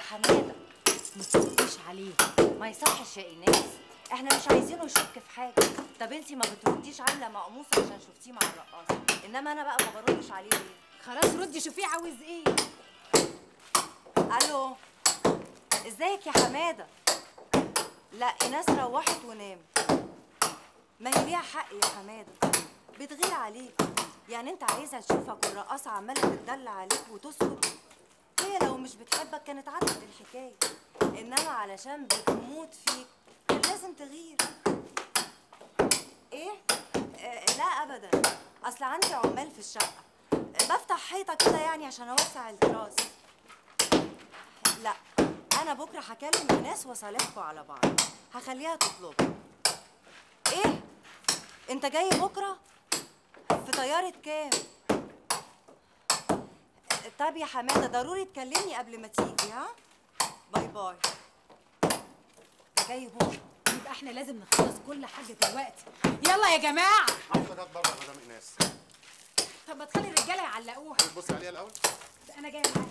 حماده ما ترديش عليه ما يصحش يا ايناس احنا مش عايزينه يشك في حاجه طب انتي ما بترديش عامله مقموصه عشان شفتيه مع الرقاصه انما انا بقى ما بردش عليه ليه خلاص ردي شوفيه عاوز ايه الو ازيك يا حماده لا ايناس روحت ونامت ما هي ليها حق يا حماده بتغير عليك يعني انت عايزها تشوفك والرقاصه عماله تتدلع عليك وتسكت هي لو مش بتحبك كانت عدت الحكايه انما علشان بتموت فيك كان لازم تغير ايه آه لا ابدا اصل عندي عمال في الشقه آه، بفتح حيطه كده يعني عشان اوسع التراس لا انا بكره هكلم ايناس واصالحكوا على بعض هخليها تطلب ايه انت جاي بكره في طياره كام طب يا حماده ضروري تكلمني قبل ما تيجي ها باي باي أنت جاي بكره يبقى احنا لازم نخلص كل حاجه دلوقتي يلا يا جماعه احمد هات بره يا مدام ايناس طب ما تخلي الرجاله يعلقوها بصي عليها الاول انا جايه معاك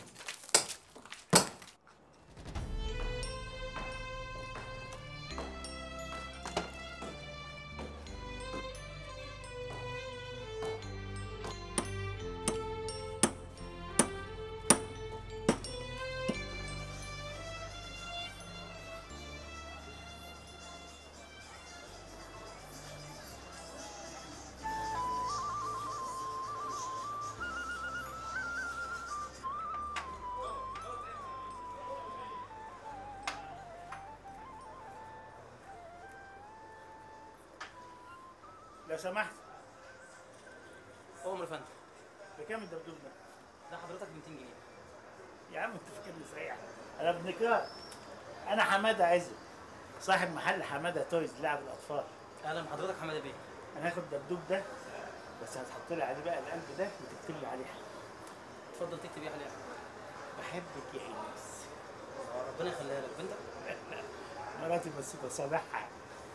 لو سمحت عمر يا فندم بكام الدبدوب ده؟ ده حضرتك ب 200 جنيه يا عم انت فاكرني صحيح انا ابن كار انا حماده عزت صاحب محل حماده تويز لعب الاطفال اهلا بحضرتك حماده بيه انا هاخد الدبدوب ده بس هتحط لي عليه بقى القلب ده وتكتب لي عليه اتفضل تكتب ايه عليها بحبك يا ايناس ربنا يخليها لك بنتك مراتي بس بصالحها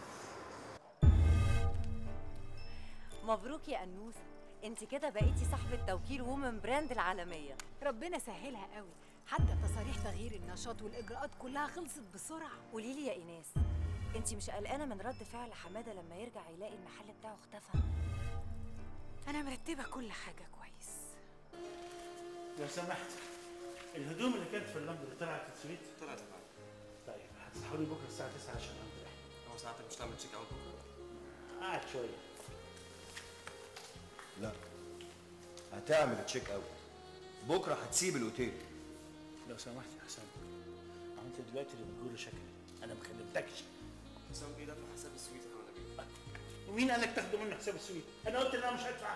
مبروك يا انوسه انت كده بقيتي صاحبه توكيل وومن براند العالميه ربنا سهلها قوي حتى تصاريح تغيير النشاط والاجراءات كلها خلصت بسرعه قولي لي يا ايناس انت مش قلقانه من رد فعل حماده لما يرجع يلاقي المحل بتاعه اختفى انا مرتبه كل حاجه كويس لو سمحت الهدوم اللي كانت في اللندن طلعت السويت طلعت يا فندم طيب هتصحوا لي بكره الساعه 9 عشان انطلع هو ساعتك مش تعمل تشيك اوت بكره قعد شويه لا هتعمل تشيك اوت بكره هتسيب الاوتيل لو سمحت يا حسام هو انت دلوقتي اللي بتقول شكلي انا ما كلمتكش حسام بيه ده من حساب السويت يا حماده بيه ومين قال لك تاخدوا منه حساب السويت؟ انا قلت ان انا مش هدفع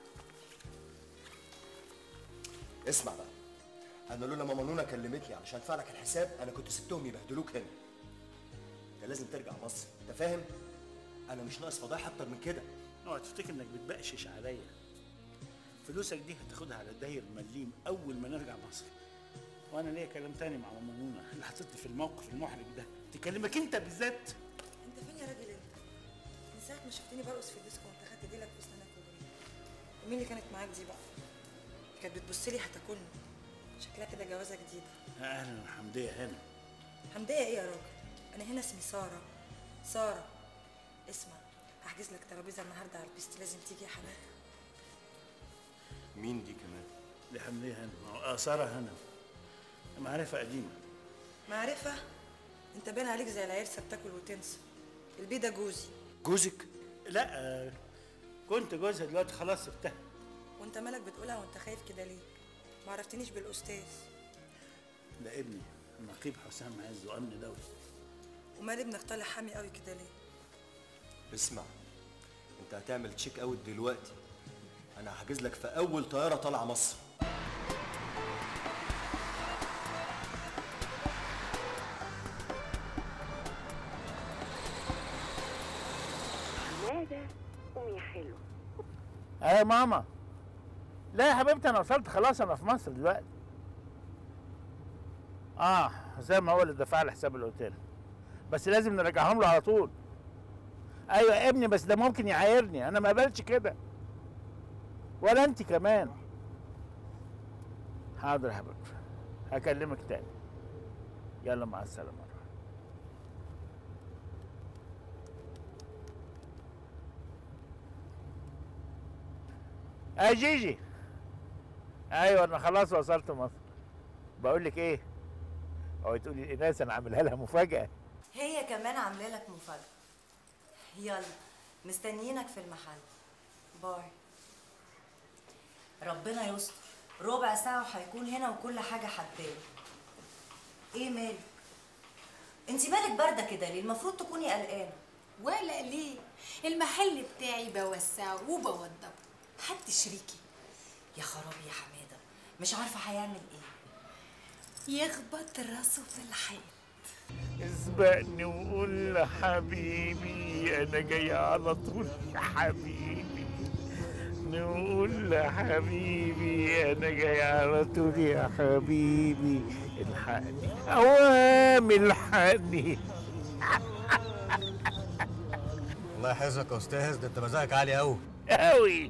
اسمع بقى انا لولا ماما نونا كلمتني علشان ادفع لك الحساب انا كنت سبتهم يبهدلوك هنا انت لازم ترجع مصر انت فاهم انا مش ناقص فضايح اكتر من كده اوعى تفتكر انك بتبقشش عليا فلوسك دي هتاخدها على داير مليم اول ما نرجع مصر وانا ليا كلام تاني مع ماما نونا اللي حطتني في الموقف المحرج ده تكلمك انت بالذات انت فين يا راجل انت؟ من ساعة ما شفتني برقص في الديسكو وانت خدت ديلك في اسنانك وجريت. ومين اللي كانت معاك دي بقى؟ كانت بتبص لي هتاكلني. شكلها كده جوازة جديدة. اهلا حمديه هنا حمدية ايه يا راجل؟ أنا هنا اسمي سارة. سارة. اسمع هحجز لك ترابيزة النهاردة على البيست لازم تيجي يا حماده. مين دي كمان دي حمديه هنا اه ساره هنا معرفه قديمه معرفة؟ انت باين عليك زي العرسة بتاكل وتنسى. البيه ده جوزي. جوزك لا آه كنت جوزها دلوقتي خلاص سبتها وانت مالك بتقولها وانت خايف كده ليه؟ ما عرفتنيش بالأستاذ. ده ابني النقيب حسام عز وامن دولي ومال ابنك طالع حامي قوي كده ليه؟ اسمع انت هتعمل تشيك اوت دلوقتي انا هحجز لك في اول طياره طالعه مصر حمادة قوم يا حلو ايه يا ماما لا يا حبيبتي انا وصلت خلاص انا في مصر دلوقتي اه زي ما هو اللي دفع لي حساب الاوتيل بس لازم نرجعهم له على طول ايوه يا ابني بس ده ممكن يعايرني انا ما قبلتش كده ولا انت كمان حاضر يا حبيبتي هكلمك تاني يلا مع السلامه يا جيجي ايوه انا خلاص وصلت مصر بقول لك ايه اوعي تقولي ايناس انا عاملها لها مفاجاه هي كمان عامله لك مفاجاه يلا مستنيينك في المحل باي ربنا يستر ربع ساعه وهيكون هنا وكل حاجه هتبان ايه مالك انت مالك بارده كده ليه المفروض تكوني قلقانه ولا ليه المحل بتاعي بوسعه وبوضبه حد شريكي يا خرابي يا حماده مش عارفه هيعمل ايه يخبط راسه في الحيط اسبقني وقول لحبيبي انا جاي على طول يا حبيبي نقول لحبيبي انا جاي على طول يا حبيبي الحقني اوام الحقني الله يحفظك يا استاذ ده انت مزاجك عالي قوي اوي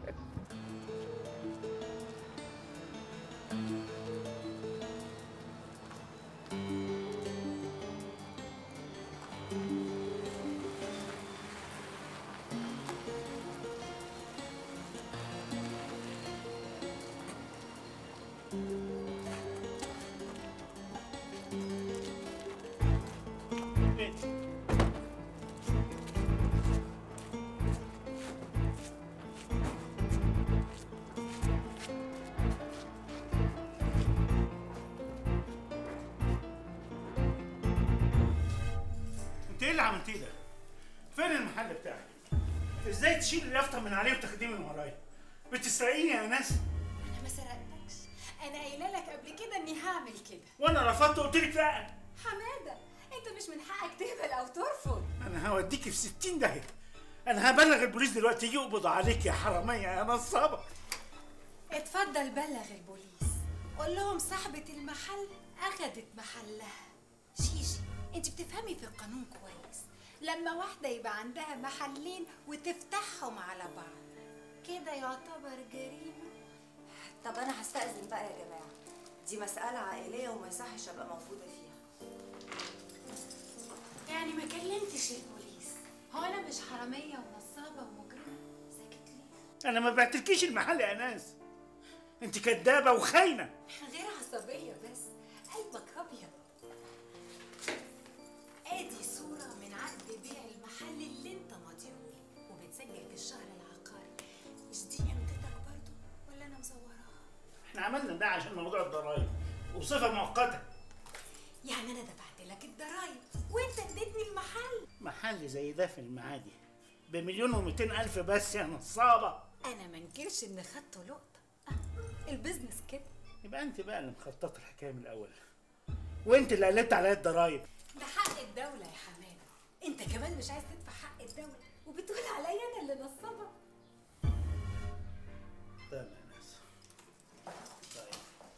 انت ايه اللي عملتيه ده؟ فين المحل بتاعك؟ ازاي تشيل اليافطه من عليه وتاخديه من ورايا؟ بتسرقيني يا ناس انا ما سرقتكش انا قايله لك قبل كده اني هعمل كده وانا رفضت وقلت لك لا حماده انت مش من حقك تقبل او ترفض انا هوديكي في 60 داهيه انا هبلغ البوليس دلوقتي يجي يقبض عليك يا حراميه يا نصابه اتفضل بلغ البوليس قول لهم صاحبة المحل أخدت محلها شيشي انت بتفهمي في القانون كويس لما واحدة يبقى عندها محلين وتفتحهم على بعض كده يعتبر جريمة طب انا هستأذن بقى يا جماعه دي مسألة عائلية وما يصحش ابقى موجودة فيها يعني ما كلمتش البوليس هو أنا مش حرامية ونصابة ومجرمة ساكت ليه؟ انا ما بعتلكيش المحل يا ناس انت كدابه وخاينه غير عصبية بس قلبك أبيض ادي صورة من عقد بيع المحل اللي انت ماضيهولي وبتسجل في الشهر العقاري مش دي امتتك برضو ولا انا مزوراها احنا عملنا ده عشان موضوع الضرايب وصفه مؤقته يعني انا دفعت لك الضرايب وانت اديتني المحل محل زي ده في المعادي بمليون ومئتين الف بس يا نصابه انا ما انكرش ان خدته لقطة آه، البيزنس كده يبقى انت بقى اللي مخططه الحكايه من الاول وانت اللي قلبت عليا الضرايب ده حق الدولة يا حمادة انت كمان مش عايز تدفع حق الدولة وبتقول عليا انا اللي نصابة طيب يا ناس طيب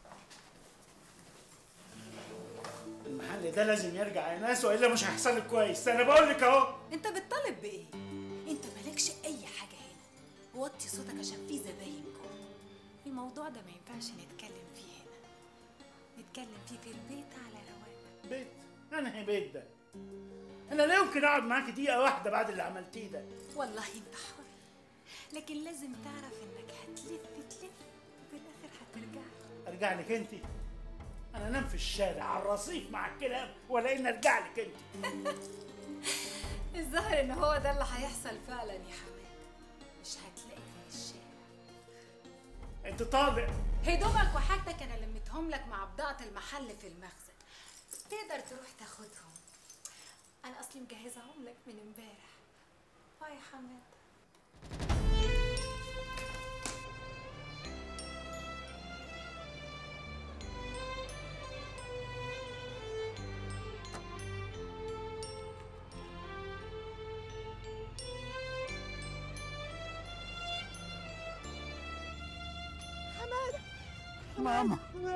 المحل ده لازم يرجع يا ناس والا مش هيحصل لك كويس انا بقول لك اهو انت بتطالب بايه انت مالكش اي حاجه هنا وطي صوتك عشان في زباين جوه الموضوع ده ما ينفعش نتكلم فيه هنا نتكلم فيه في البيت على رواق بيت انا هي بيت ده انا لا يمكن اقعد معاك دقيقه واحده بعد اللي عملتيه ده والله انت حر لكن لازم تعرف انك هتلف تلف وفي الاخر هترجع ارجع لك انت انا انام في الشارع على الرصيف مع الكلاب ولا ان ارجع لك انت الظاهر ان هو ده اللي هيحصل فعلا يا حماد مش هتلاقي في الشارع انت طالق هدومك وحاجتك انا لميتهم لك مع بضاعة المحل في المخزن تقدر تروح تاخدهم انا اصلي مجهزهم لك من امبارح باي يا حماد ماما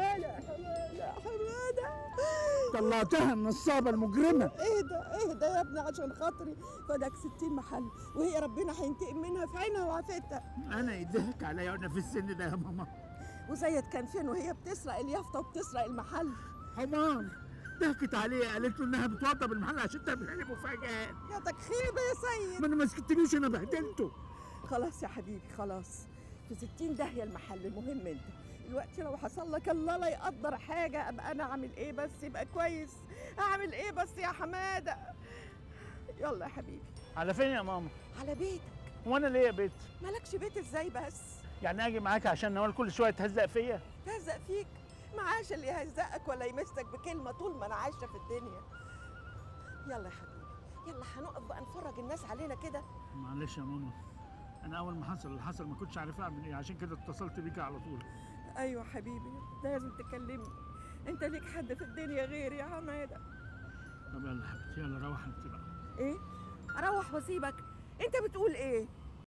طلعتها النصابه المجرمه اهدى اهدى يا ابني عشان خاطري فدك ستين محل وهي ربنا هينتقم منها في عينها وعفتها انا يضحك عليا وانا في السن ده يا ماما وزيد كان فين وهي بتسرق اليافطه وبتسرق المحل حمار ضحكت عليه قالت له انها بتوضب المحل عشان تعمل عليه مفاجاه يا تخيبه يا سيد ما انا ما سكتلوش انا بهدلته خلاص يا حبيبي خلاص في ستين داهية المحل المهم انت دلوقتي لو حصل لك الله لا يقدر حاجة ابقى انا اعمل ايه بس يبقى كويس اعمل ايه بس يا حمادة يلا يا حبيبي على فين يا ماما على بيتك وانا ليه يا بيت مالكش بيت ازاي بس يعني اجي معاك عشان نوال كل شويه تهزق فيا تهزق فيك معاش اللي يهزقك ولا يمسك بكلمة طول ما انا عايشة في الدنيا يلا يا حبيبي يلا هنقف بقى نفرج الناس علينا كده معلش يا ماما انا اول ما حصل اللي حصل ما كنتش عارف اعمل ايه عشان كده اتصلت بيك على طول ايوه حبيبي لازم تكلمني انت ليك حد في الدنيا غيري يا حماده طب يلا يا حبيبتي يلا روح انت بقى ايه اروح واسيبك انت بتقول ايه